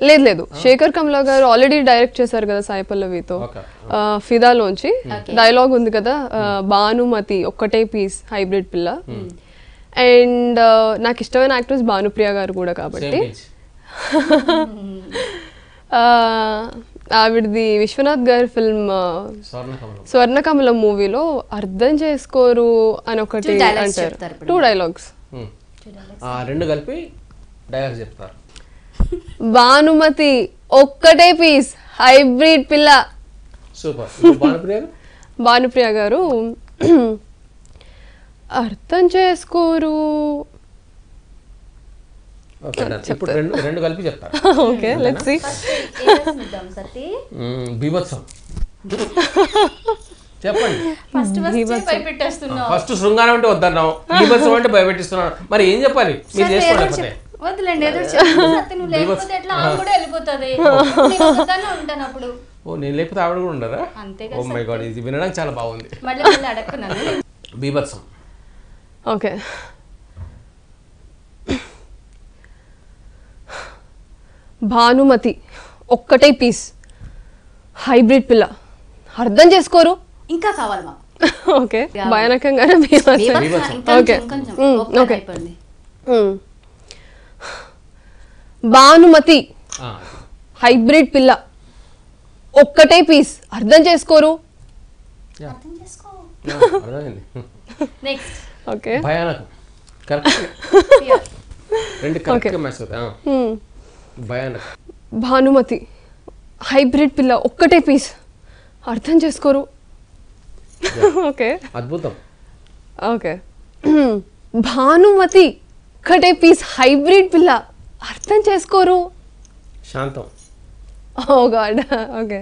లేదు లేదు శేఖర్ కమలా గారు ఆల్రెడీ డైరెక్ట్ చేశారు కదా సాయి పల్లవితో ఓకే ఆ, ఫిదాలోంచి డైలాగ్ ఉంది కదా ఆ, భానుమతి ఒక్కటే పీస్ హైబ్రిడ్ పిల్ల అండ్ నాకు ఇష్టమైన యాక్ట్రెస్ భానుప్రియ గారు కూడా సేమ్ కాబట్టి పేజ్ ఆ, ఆవిడది విశ్వనాథ్ గారి ఫిల్మ్ స్వర్ణ కమలం స్వర్ణకమలం మూవీలో అర్థం చేసుకోరు అని ఒకటి Two dialogues అంటారు చెప్తారు ఇప్పుడు. Two dialogues um. ఆ రెండు కలిపి డైలాగ్ చెప్తారు భానుమతి ఒక్కటే పీస్ హైబ్రిడ్ పిల్ల సూపర్ ఇప్పుడు భానుప్రియ గారు? భానుప్రియ గారు అర్థం చేసుకోరు ఓకే done. ఇప్పుడు రెండు రెండు కలిపి చెప్తారు ఓకే లెట్స్ సి ఇద్దాం సతీ మ్మ్, బీభత్సం చెప్పండి ఫస్ట్ ఫస్ట్ భయపెట్టేస్తున్నావు ఫస్ట్ శృంగారం అంటే వద్దన్నాం బీభత్సం అంటే భయపెట్టిస్తున్నాను మరి ఏం చెప్పాలి మీరు సరే, చేసుకోండి ఏదో లేకపోతే చెప్పు. వద్దులేండి ఏదో చెప్పు సత్తి నువ్వు లేకపోతే ఎట్లా ఆమె కూడా వెళ్ళిపోతుంది నేను ఒకదాన్నే ఉంటాను అప్పుడు ఓ నేను లేకపోతే ఆవిడ కూడా ఉండరా అంతే ఓ మై గాడ్ ఇది వినడానికి చాలా బాగుంది మళ్ళీ మళ్ళీ అడక్కున్నాను బీభత్సం ఓకే భానుమతి ఒక్కటే పీస్ హైబ్రిడ్ పిల్ల అర్థం చేసుకోరు ఇంకా కావాలి మాకు ఓకే భయానకంగానే బీభత్సం. బీభత్సం. ఇంకొంచెం, ఓకే. ఇంకొంచెం. Hmm, open okay. అయిపోయింది. మ్మ్. భానుమతి ఆ, హైబ్రిడ్ పిల్ల ఒక్కటే పీస్ అర్థం చేసుకోరు అర్థం చేసుకో ఆ, అర్థమైంది నెక్స్ట్ ఓకే భయానకం కరెక్ట్ రెండు కరెక్ట్గా మ్యాచ్ అవుతాయి ఆ, మ్మ్. భయానకం భానుమతి హైబ్రిడ్ పిల్ల ఒక్కటే పీస్ అర్థం చేసుకోరు ఓకే అద్భుతం ఓకే భానుమతి ఒక్కటే పీస్ హైబ్రిడ్ పిల్ల అర్థం చేసుకోరు శాంతం ఓ గాడ్ ఓకే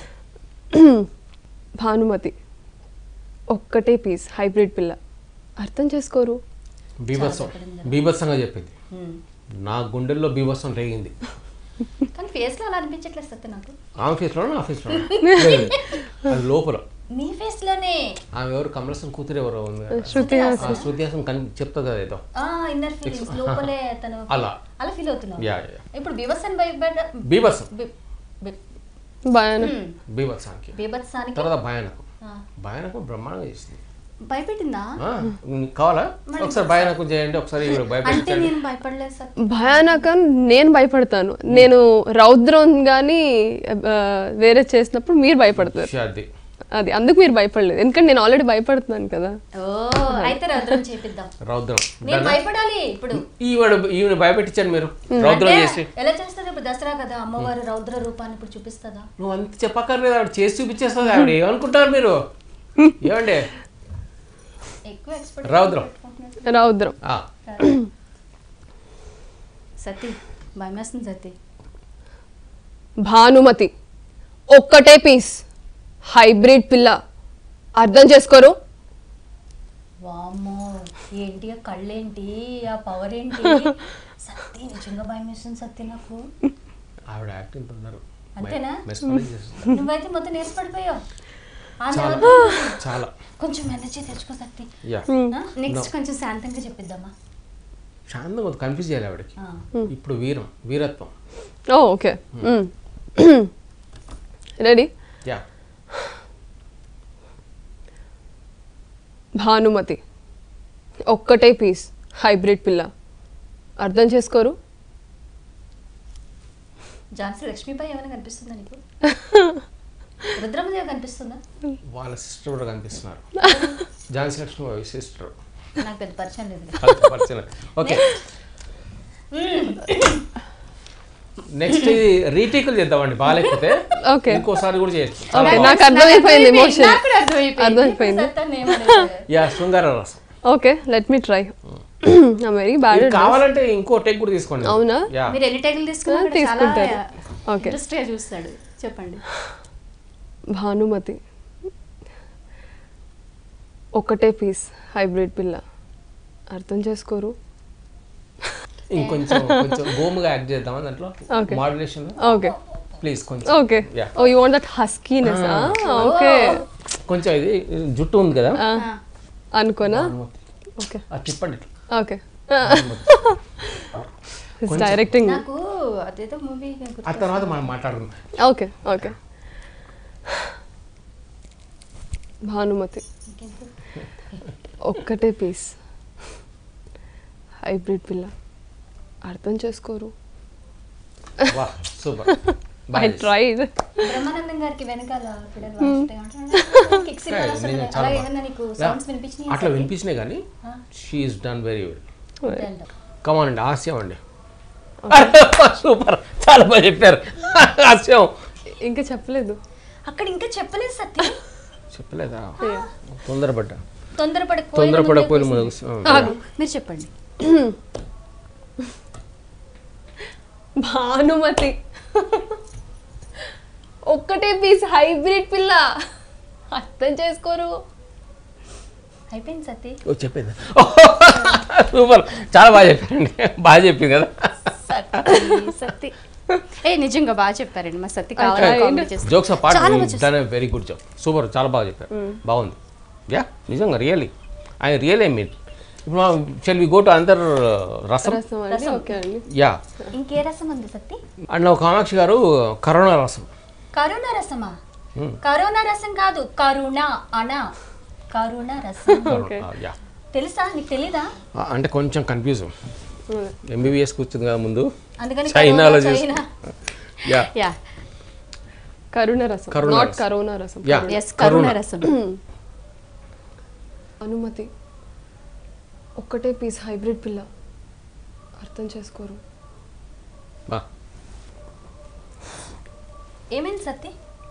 భానుమతి ఒక్కటే పీస్ హైబ్రిడ్ పిల్ల అర్థం చేసుకోరు బీభత్సం బీభత్సంగా చెప్పింది నా గుండెల్లో బీభత్సం రేగింది కానీ ఫేస్ లో అలా అనిపించట్లేదు సత్య నాకు ఆమె ఫేస్లోనా నా ఫేస్లో అది లోపల నీ ఫేస్ లోనే ఆమె ఎవరు కమలసం కూతురు ఎవరో ఉంది కదా. శృతి ఆ శృతి హాసన్ కన్ చెప్తుంది కదా ఏదో ఆ ఇన్నర్ ఫీలింగ్స్ లోపలే తను అలా అలా ఫీల్ అవుతున్నావు యా యా ఇప్పుడు బీభత్సన్ భయపడ్డ బీభత్సం బి- బి- భయాన బీభత్సానికి బీభత్సానికి తర్వాత భయానకం ఆ, భయానకం బ్రహ్మాండంగా చేసింది భయపెట్టిందా ఆ, మీకు కావాలా ఒకసారి భయానకం చేయండి ఒకసారి ఈవిడ అంటే భయపెట్టించండి నేను భయపడలేదు సత్య భయానకం నేను భయపడతాను నేను రౌద్రం కానీ వేరే చేసినప్పుడు మీరు భయపడతారు అది అది అందుకు మీరు భయపడలేదు ఎందుకంటే నేను ఆల్రెడీ భయపడుతున్నాను కదా ఓ అయితే రౌద్రం చేపిద్దాం రౌద్రం నేను భయపడాలి ఇప్పుడు ఈవిడ ఈవిడ భయపెట్టించండి మీరు రౌద్రం అంటే చేసి ఎలా చేస్తుంది ఇప్పుడు దసరా కదా అమ్మవారు రౌద్ర రూపాన్ని ఇప్పుడు చూపిస్తుందా నువ్వు అంత చెప్పక్కర్లేదు ఆవిడ చేసి చూపించేస్తుంది ఆవిడ ఏమనుకుంటారు మీరు ఏమండి ఎక్కువ ఎక్స్పెక్ట్ రౌద్రం రౌద్రం ఆ, సతీ భయం వేస్తుంది సతీ భానుమతి ఒక్కటే పీస్ హైబ్రిడ్ పిల్ల అర్థం చేసుకోరు వామ్మో ఏంటి ఆ కళ్ళేంటి ఆ పవర్ ఏంటి సత్తి నిజంగా భయం వేస్తుంది సత్తి నాకు ఆవిడ యాక్టింగ్ ఉన్నారు అంతేనా? మెస్మరైజ్ చేస్తుంది నువ్వైతే మొత్తం నేర్చి పడిపోయావు ఆ చాలా level లో చాలా కొంచెం ఎనర్జీ తెచ్చుకో సత్తి యా నెక్స్ట్ కొంచెం శాంతంగా చెప్పిద్దామా శాంతంగా కన్ఫ్యూజ్ చేయాలి ఆవిడకి ఆ. ఇప్పుడు వీరం వీరత్వం oh okay ready yeah Bhanumathi ఒక్కటే పీస్ హైబ్రిడ్ పిల్ల అర్థం చేసుకోరు ఝాన్సీ లక్ష్మీబాయి ఏమైనా కనిపిస్తుందా నీకు రుద్రమదేవి కనిపిస్తుందా వాళ్ళ సిస్టర్ కూడా కనిపిస్తున్నారు ఝాన్సీ లక్ష్మి సిస్టర్ నాకు పెద్ద పరిచయం లేదు పరిచయం ఓకే నెక్స్ట్ ఇది రీటేకులు చేద్దామండి బాగాలేకపోతే Okay. ఇంకోసారి కూడా చేయొచ్చు ఓకే నాకు అర్థమైపోయింది ఎమోషన్ నాకు కూడా అర్థమైపోయింది. అర్థమైపోయింది. ఇప్పుడు సత్తాన్ని ఏమనేది? యా శృంగార రసం okay let me try very bad ఇది కావాలంటే ఇంకో టేక్ కూడా తీసుకోండి అవునా? యా మీరు ఎన్ని టైగులు తీసుకున్నా ఆ, కూడా చాలా తీసుకుంటారు. ఓకే. ఇంట్రెస్ట్ గా చూస్తాడు చెప్పండి భానుమతి ఒకటే పీస్ హైబ్రిడ్ పిల్ల అర్థం చేసుకోరు ఇంకొంచెం కొంచెం గోముగా యాక్ట్ చేద్దామా దాంట్లో Okay. మాడ్యులేషన్ ఓకే ప్లీజ్ కొంచెం okay Yeah. Oh you want that huskiness okay కొంచెం ఇది జుట్టు ఉంది కదా అనుకోనా ఓకే అది తిప్పండి ఇట్లా. ఓకే డైరెక్టింగ్ నాకు అదేదో మూవీ ఆ తర్వాత మనం మాట్లాడుకుందాం ఓకే ఓకే భానుమతి ఒక్కటే పీస్ హైబ్రిడ్ పిల్ల అర్థం చేసుకోరు వా సూపర్ ఐ ట్రైడ్ బ్రహ్మానందం గారికి వెనకాల పిల్లలు వాయిస్తే ఏమంటారు? కిక్స్ ఇవ్వాలి అసలు. నేను అలా చాలా ఏమన్నా నీకు బాగా- సౌండ్స్ వినిపించినాయి అట్లా వినిపించినాయి కానీ షీఈస్ డన్ వెరీ వెల్ అంతే అంటావు. కమాన్ అండి హాస్యం అండి సూపర్ చాలా బాగా చెప్పారు హాస్యం ఇంకా చెప్పలేదు అక్కడ ఇంకా చెప్పలేదు సత్య చెప్పలేదా తొందరపడ్డా తొందరపడి తొందరపడకపోయిన ముందు మీరు చెప్పండి భానుమతి ఒక్కటే పీస్ హైబ్రిడ్ పిల్ల అర్థం చేసుకోరు అయిపోయింది సత్య ఓ చెప్పింది సూపర్ చాలా బాగా చెప్పారండి బాగా చెప్పింది కదా సత్తి సత్తి ఏ నిజంగా బాగా చెప్పారండి మా సత్తి కావాలి కామెడీ చేస్తే. జోక్స్ పార్ట్ చాలా బాగా చేస్తారు. దాని వెరీ గుడ్ జాబ్ సూపర్ చాలా బాగా చెప్పారు బాగుంది యా నిజంగా really I real I mean ఇప్పుడు షెల్ వి గో టు అందర్ రసం రసం అండి ఓకే అండి యా ఇంకే రసం ఉంది సత్తి అండ్ నా కామాక్షి గారు కరోనా రసం కరోనా రసమా కరోనా రసం కాదు కరుణ అన కరుణ రసం Okay. యా తెలుసా నీకు తెలీదా అంటే కొంచెం కన్ఫ్యూజ్ ఎంబీబీఎస్ కూర్చుంది కదా ముందు అందుకని చైనాలో కరోనా, చేసి చైనా యా యా కరుణ రసం కరుణ నాట్ రసం. కరోనా రసం యా ఎస్ కరుణ రసం అనుమతి ఒక్కటే పీస్ హైబ్రిడ్ పిల్ల అర్థం చేసుకోరు బా ఏమైంది సత్తి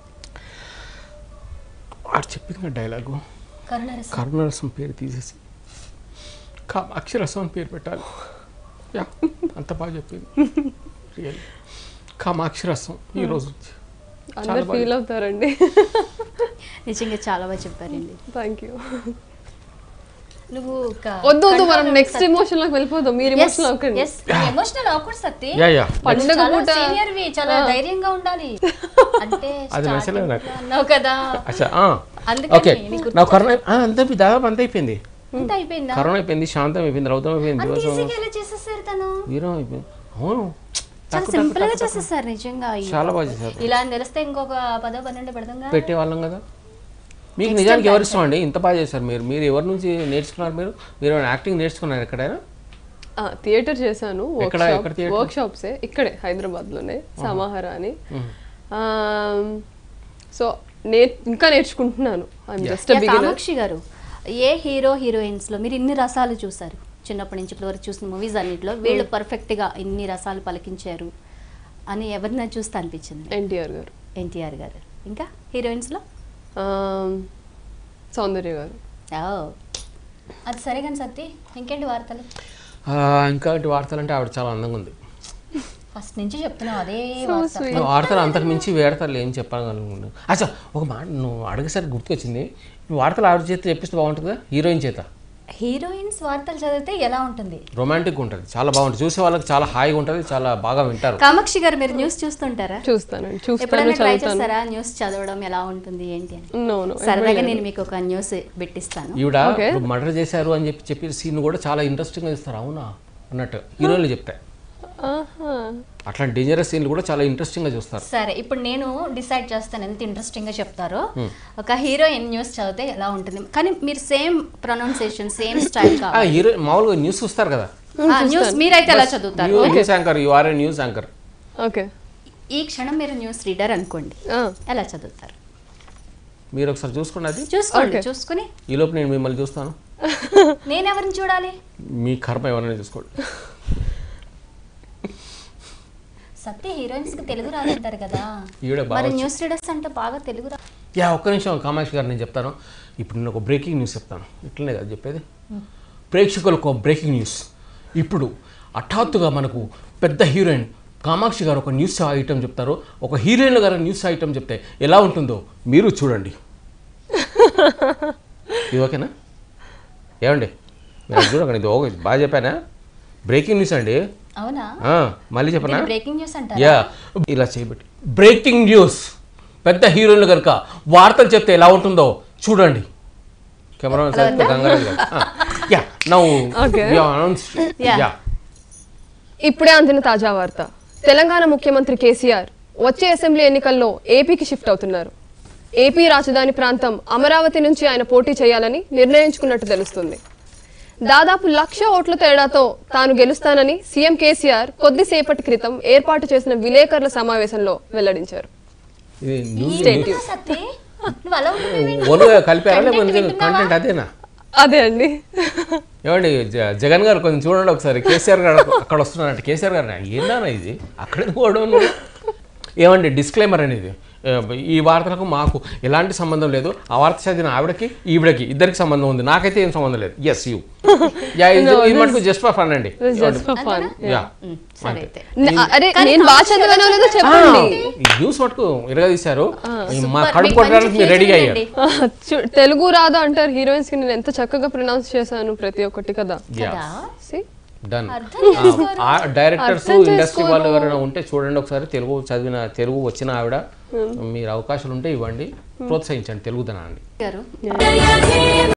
ఆడు చెప్పింది డైలాగు కరుణ రసం కరుణరసం పేరు తీసేసి కామాక్షి రసం అని పేరు పెట్టాలి యా అంత బాగా చెప్పింది రియల్ కామాక్షి రసం ఈ రోజు నుంచి అందరు బాగా- ఫీల్ అవుతారండి నిజంగా చాలా బాగా చెప్పారండి థ్యాంక్ యూ నువ్వు వద్దు వద్దు మనం నెక్స్ట్ ఎమోషన్ లోకి వెళ్ళిపోదాం మీరు ఎమోషన్ అవ్వకండి ఎమోషనల్ అవ్వకూడదు సత్తి యా యా పండుగ చాలా పూట సీనియర్ వి చాలా ధైర్యంగా ఉండాలి అంటే అది starting నచ్చలేదు నాకు. లో అన్నావు కదా అచ్చా అందుకని ఓకే నీకు నా కరోనా ఆ, అంత అయిపోయింది, దాదాపు అంత అయిపోయింది అంత అయిపోయిందా కరోనా అయిపోయింది శాంతం అయిపోయింది రౌతం అయిపోయింది అంత దివసం ఈజీగా ఎలా చేసేసారు తను వీరం అయిపోయింది అవును చాలా సింపుల్ గా చేసేసారు నిజంగా ఈ- చాలా బాగా చేశారు ఇలా అని తెలిస్తే ఇంకొక పదో పన్నెండు పెడదాం పెట్టే వాళ్ళం కదా మీకు నిజానికి ఎవరు ఇష్టం అండి ఇంత బాగా చేశారు మీరు మీరు ఎవరి నుంచి నేర్చుకున్నారు మీరు మీరు యాక్టింగ్ నేర్చుకున్నారు ఎక్కడైనా థియేటర్ చేశాను ఎక్కడ- ఎక్కడ theatre? వర్క్ షాప్సే ఇక్కడే హైదరాబాద్ లోనే సమాహార అని సో నే ఇంకా నేర్చుకుంటున్నాను I'm just yeah, beginner Kamakshi garu a hero heroines లో మీరు ఇన్ని రసాలు చూసారు చిన్నప్పటి నుంచి ఇప్పటి వరకు చూసిన మూవీస్ అన్నిట్లో వీళ్ళు పర్ఫెక్ట్ గా ఇన్ని రసాలు పలికించారు అని ఎవరిని చూస్తే అనిపించింది ఎన్టీఆర్ గారు ఎన్టీఆర్ గారు ఇంకా హీరోయిన్స్ లో Um, సౌందర్య గారు ఓ. అది సరే కానీ సత్తి ఇంకేంటి వార్తలు ఆ, ఇంకా ఇటు వార్తలు అంటే ఆవిడ చాలా అందంగా ఉంది ఫస్ట్ నుంచి చెప్తున్నావు అదే సో వార్త స్వీట్ నువ్వు వార్తలు అంతకు మించి వేడతలు ఏం చెప్పాలనుకుంటున్నాను అచ్చా ఒక మాట నువ్వు అడగసరికి గుర్తుకొచ్చింది ఇప్పుడు వార్తలు ఆవిడ చేత చెప్పిస్తే బాగుంటుంది కదా హీరోయిన్ చేత హీరోయిన్స్ వార్తలు చదివితే ఎలా ఉంటుంది రొమాంటిక్ ఉంటుంది చాలా బాగుంటుంది చూసే వాళ్ళకి చాలా హాయిగా ఉంటుంది చాలా బాగా వింటారు కామాక్షి గారు మీరు న్యూస్ చూస్తుంటారా చూస్తానండి చూస్తాను ఎప్పుడైనా ట్రై చదువుతాను చేస్తారా న్యూస్ చదవడం ఎలా ఉంటుంది ఏంటి అని నో నో సరదాగా నేను మీకు ఒక న్యూస్ పెట్టిస్తాను ఈవిడ Okay. మర్డర్ చేశారు అని చెప్పి చెప్పి సీన్ కూడా చాలా ఇంట్రెస్టింగ్గా ఇస్తారు అవునా అన్నట్టు హీరోయిన్లు చెప్తాయి అట్లాంటి డేంజరస్ సీన్లు కూడా చాలా ఇంట్రెస్టింగ్గా చూస్తారు సరే ఇప్పుడు నేను డిసైడ్ చేస్తాను ఎంత ఇంట్రెస్టింగ్ గా చెప్తారో ఒక హీరోయిన్ న్యూస్ చదివితే ఎలా ఉంటుంది కానీ మీరు సేమ్ ప్రొనౌన్సియేషన్ సేమ్ స్టైల్ ఆ, కావాలి హీరో మామూలుగా న్యూస్ చూస్తారు కదా న్యూస్ మీరైతే ఎలా చదువుతారు news anchor you are a news anchor okay ఈ క్షణం మీరు న్యూస్ రీడర్ అనుకోండి ఎలా చదువుతారు మీరు ఒకసారి చూసుకోండి అది చూసుకోండి Okay. చూసుకుని ఈ లోపు నేను మిమ్మల్ని చూస్తాను నేను ఎవరిని చూడాలి మీ కర్మ ఎవరైనా చూసుకోండి సత్య హీరోయిన్స్ కి తెలుగు రాదంటారు కదా ఈవిడ మరి బాగా న్యూస్ రీడర్స్ అంటే బాగా తెలుగు రా యా ఒక్క నిమిషం కామాక్షి గారు నేను చెప్తాను ఇప్పుడు నేను ఒక బ్రేకింగ్ న్యూస్ చెప్తాను ఇట్లనే కదా చెప్పేది ప్రేక్షకులకు ఒక బ్రేకింగ్ న్యూస్ ఇప్పుడు హఠాత్తుగా మనకు పెద్ద హీరోయిన్ కామాక్షి గారు ఒక న్యూస్ ఐటమ్ చెప్తారు ఒక హీరోయిన్ గారు న్యూస్ ఐటమ్ చెప్తే ఎలా ఉంటుందో మీరు చూడండి ఇది ఓకేనా ఏమండి మీరు అది చూడకండి ఇది ఓకే బాగా చెప్పానా బ్రేకింగ్ న్యూస్ అండి అవునా ఆ, మళ్ళీ చెప్పనా బ్రేకింగ్ న్యూస్ అంటారా యా ఇలా చేయబట్టి బ్రేకింగ్ న్యూస్ పెద్ద హీరోయిన్లు కనుక వార్తలు చెప్తే ఎలా ఉంటుందో చూడండి camera Gangaraju garu yeah now Okay. Announce Yeah. Yeah ఇప్పుడే అందిన తాజా వార్త తెలంగాణ ముఖ్యమంత్రి కేసీఆర్ వచ్చే అసెంబ్లీ ఎన్నికల్లో ఏపీకి షిఫ్ట్ అవుతున్నారు ఏపీ రాజధాని ప్రాంతం అమరావతి నుంచి ఆయన పోటీ చేయాలని నిర్ణయించుకున్నట్టు తెలుస్తుంది దాదాపు లక్ష ఓట్ల తేడాతో తాను గెలుస్తానని సీఎం కేసీఆర్ కొద్దిసేపటి క్రితం ఏర్పాటు చేసిన విలేకరుల సమావేశంలో వెల్లడించారు ఇది న్యూస్ Stay tuned. సత్తే నువ్వు అలా ఉంటున్నావేంటి? ఒలుగా కలిపారా Content లేకపోతే వింటున్నావా? కంటెంట్ అదేనా అదే అండి ఏమండి జ- జగన్ గారు కొంచెం చూడండి ఒకసారి కేసీఆర్ గారు అక్కడ వస్తున్నారంటే కేసీఆర్ గారు ఏందా ఇది అక్కడ పోవడం ఏమండి డిస్క్లైమర్ అనేది ఏ, ఈ వార్తలకు మాకు ఎలాంటి సంబంధం లేదు ఆ వార్త చదివిన ఆవిడకి ఈవిడకి ఇద్దరికి సంబంధం ఉంది నాకైతే ఏం సంబంధం లేదు ఎస్ యూ యా ఇది మటుకు జస్ట్ ఫర్ ఫన్ అండి just for fun yeah um, సరే అయితే అరే నేను బాగా చదివానో లేదో చెప్పండి ఈ న్యూస్ మటుకు ఇరగదీశారు ఈ మా Super. కడుపు మీకు కొట్టడానికి మంచి మీరు రెడీ future అయ్యారు ఉందండి. ఆ, చూ- తెలుగు రాదా అంటారు హీరోయిన్స్ కి నేను ఎంత చక్కగా ప్రొనౌన్స్ చేశాను ప్రతి ఒక్కటి కదా కదా See? డన్ అర్థం చేసుకోరు. డైరెక్టర్స్ అర్థం ఇండస్ట్రీ వాళ్ళు చేసుకోరు. ఎవరైనా ఉంటే చూడండి ఒకసారి తెలుగు చదివిన తెలుగు వచ్చిన ఆవిడ మీరు అవకాశాలు ఉంటే ఇవ్వండి ప్రోత్సహించండి తెలుగుదనాన్ని గారు